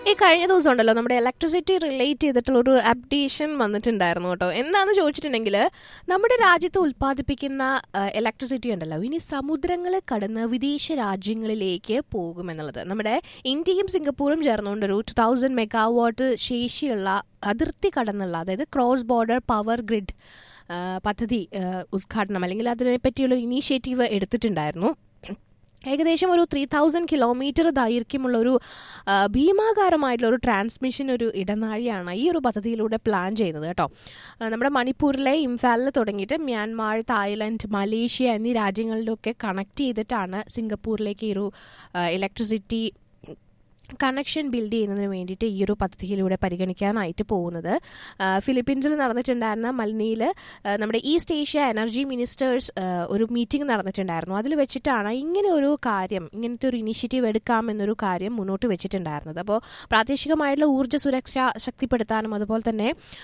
ഈ കഴിഞ്ഞ ദിവസം ഉണ്ടല്ലോ നമ്മുടെ ഇലക്ട്രിസിറ്റി റിലേറ്റ് ചെയ്തിട്ടുള്ള ഒരു അപ്ഡേഷൻ വന്നിട്ടുണ്ടായിരുന്നു കേട്ടോ എന്താണെന്ന് ചോദിച്ചിട്ടുണ്ടെങ്കിൽ നമ്മുടെ രാജ്യത്ത് ഉൽപ്പാദിപ്പിക്കുന്ന ഇലക്ട്രിസിറ്റി ഉണ്ടല്ലോ ഇനി സമുദ്രങ്ങൾ കടന്ന് വിദേശ രാജ്യങ്ങളിലേക്ക് പോകുമെന്നുള്ളത് നമ്മുടെ ഇന്ത്യയും സിംഗപ്പൂരും ചേർന്നുകൊണ്ടൊരു ടു തൗസൻഡ് മെഗാവാട്ട് ശേഷിയുള്ള അതിർത്തി കടന്നുള്ള അതായത് ക്രോസ് ബോർഡർ പവർ ഗ്രിഡ് പദ്ധതി ആ, ഉദ്ഘാടനം അല്ലെങ്കിൽ അതിനെ പറ്റിയുള്ള ഇനീഷ്യേറ്റീവ് എടുത്തിട്ടുണ്ടായിരുന്നു ഏകദേശം ഒരു ത്രീ തൗസൻഡ് കിലോമീറ്റർ ദൈർഘ്യമുള്ള ഒരു ആ, ഭീമാകാരമായിട്ടുള്ള ഒരു ട്രാൻസ്മിഷൻ ഒരു ഇടനാഴിയാണ് ഈ ഒരു പദ്ധതിയിലൂടെ പ്ലാൻ ചെയ്യുന്നത് കേട്ടോ ആ, നമ്മുടെ മണിപ്പൂരിലെ ഇംഫാലിൽ തുടങ്ങിയിട്ട് മ്യാൻമാർ തായ്ലൻഡ് മലേഷ്യ എന്നീ രാജ്യങ്ങളിലൊക്കെ കണക്ട് ചെയ്തിട്ടാണ് സിംഗപ്പൂരിലേക്ക് ഈ ഒരു ഇലക്ട്രിസിറ്റി കണക്ഷൻ ബിൽഡ് ചെയ്യുന്നതിന് വേണ്ടിയിട്ട് ഈ ഒരു പദ്ധതിയിലൂടെ പരിഗണിക്കാനായിട്ട് പോകുന്നത് ആ, ഫിലിപ്പീൻസിൽ നടന്നിട്ടുണ്ടായിരുന്ന മൽനിയിൽ ആ, നമ്മുടെ ഈസ്റ്റ് ഏഷ്യ എനർജി മിനിസ്റ്റേഴ്സ് ആ, ഒരു മീറ്റിംഗ് നടന്നിട്ടുണ്ടായിരുന്നു അതിൽ വെച്ചിട്ടാണ് ഇങ്ങനെ ഒരു കാര്യം ഇങ്ങനത്തെ ഒരു ഇനിഷ്യേറ്റീവ് എടുക്കാമെന്നൊരു കാര്യം മുന്നോട്ട് വെച്ചിട്ടുണ്ടായിരുന്നത് അപ്പോൾ പ്രാദേശികമായിട്ടുള്ള ഊർജ്ജ സുരക്ഷ ശക്തിപ്പെടുത്താനും അതുപോലെ തന്നെ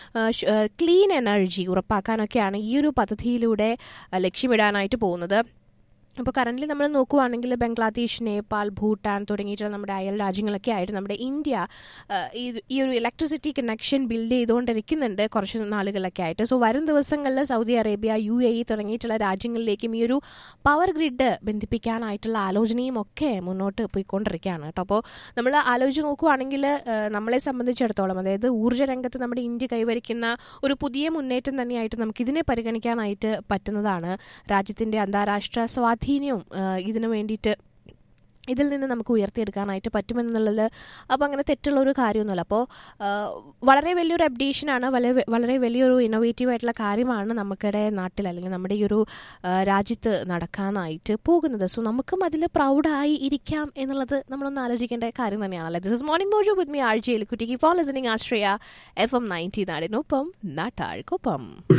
ക്ലീൻ എനർജി ഉറപ്പാക്കാനൊക്കെയാണ് ഈ ഒരു പദ്ധതിയിലൂടെ ആ, ലക്ഷ്യമിടാനായിട്ട് പോകുന്നത് അപ്പോൾ കറൻ്റ് നമ്മൾ നോക്കുവാണെങ്കിൽ ബംഗ്ലാദേശ് നേപ്പാൾ ഭൂട്ടാൻ തുടങ്ങിയിട്ടുള്ള നമ്മുടെ അയൽ രാജ്യങ്ങളൊക്കെ ആയിട്ട് നമ്മുടെ ഇന്ത്യ ആ, ഈ ഈ ഒരു ഇലക്ട്രിസിറ്റി കണക്ഷൻ ബിൽഡ് ചെയ്തുകൊണ്ടിരിക്കുന്നുണ്ട് കുറച്ച് നാളുകളൊക്കെ ആയിട്ട് സോ വരും ദിവസങ്ങളിൽ Saudi Arabia U A E തുടങ്ങിയിട്ടുള്ള രാജ്യങ്ങളിലേക്കും ഈ ഒരു പവർ ഗ്രിഡ് ബന്ധിപ്പിക്കാനായിട്ടുള്ള ആലോചനയും ഒക്കെ മുന്നോട്ട് പോയിക്കൊണ്ടിരിക്കുകയാണ് കേട്ടോ അപ്പോൾ നമ്മൾ ആലോചിച്ച് നോക്കുവാണെങ്കിൽ ആ, നമ്മളെ സംബന്ധിച്ചിടത്തോളം അതായത് ഊർജ്ജ രംഗത്ത് നമ്മുടെ ഇന്ത്യ കൈവരിക്കുന്ന ഒരു പുതിയ മുന്നേറ്റം തന്നെയായിട്ട് നമുക്ക് ഇതിനെ പരിഗണിക്കാനായിട്ട് പറ്റുന്നതാണ് രാജ്യത്തിൻ്റെ അന്താരാഷ്ട്ര സ്വാധീനവും ആ, ഇതിനു വേണ്ടിയിട്ട് ഇതിൽ നിന്ന് നമുക്ക് ഉയർത്തിയെടുക്കാനായിട്ട് പറ്റുമെന്നുള്ളത് അപ്പോൾ അങ്ങനെ തെറ്റുള്ള ഒരു കാര്യമൊന്നുമല്ല അപ്പോൾ ആ, വളരെ വലിയൊരു അപ്ഡേഷനാണ് വളരെ വളരെ വലിയൊരു ഇന്നോവേറ്റീവ് ആയിട്ടുള്ള കാര്യമാണ് നമുക്കിടെ നാട്ടിൽ അല്ലെങ്കിൽ നമ്മുടെ ഈ ഒരു ആ, രാജ്യത്ത് നടക്കാനായിട്ട് പോകുന്നത് സോ നമുക്കും അതിൽ പ്രൗഡായി ഇരിക്കാം എന്നുള്ളത് നമ്മളൊന്ന് ആലോചിക്കേണ്ട കാര്യം തന്നെയാണല്ലേ this is morning mojo with me ആഴ്ചയിൽ കുട്ടിക്ക് for listening Ashraya F M ninety നാടിനൊപ്പം നാട്ടാഴ്ക്കൊപ്പം